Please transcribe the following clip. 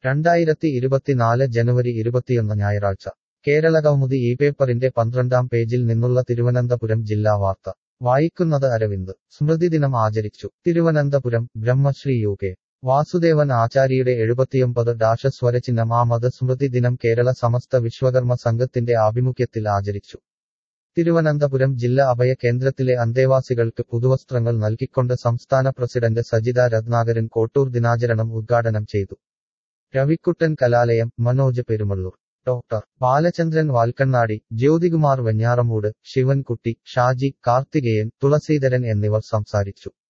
രണ്ടായിരത്തി ഇരുപത്തിനാല് ജനുവരി ഇരുപത്തിയൊന്ന് ഞായറാഴ്ച കേരളകൗമുദി ഈ പേപ്പറിന്റെ പന്ത്രണ്ടാം പേജിൽ നിന്നുള്ള തിരുവനന്തപുരം ജില്ലാ വാർത്ത വായിക്കുന്നത് അരവിന്ദ് സ്മൃതിദിനം ആചരിച്ചു തിരുവനന്തപുരം ബ്രഹ്മശ്രീ യു കെ വാസുദേവൻ ആചാര്യയുടെ എഴുപത്തിയൊമ്പത് ഡാഷ സ്വരചിഹ്നം ആമത് സ്മൃതി ദിനം കേരള സമസ്ത വിശ്വകർമ്മ സംഘത്തിന്റെ ആഭിമുഖ്യത്തിൽ ആചരിച്ചു തിരുവനന്തപുരം ജില്ലാ അഭയ കേന്ദ്രത്തിലെ അന്തേവാസികൾക്ക് പുതുവസ്ത്രങ്ങൾ നൽകിക്കൊണ്ട് സംസ്ഥാന പ്രസിഡന്റ് സജിത രത്നാകരൻ കോട്ടൂർ ദിനാചരണം ഉദ്ഘാടനം ചെയ്തു രവിക്കുട്ടൻ കലാലയം മനോജ് പെരുമള്ളൂർ ഡോക്ടർ ബാലചന്ദ്രൻ വാൽക്കണ്ണാടി ജ്യോതികുമാർ വെഞ്ഞാറമൂട് ശിവൻകുട്ടി ഷാജി കാർത്തികേയൻ തുളസീധരൻ എന്നിവർ സംസാരിച്ചു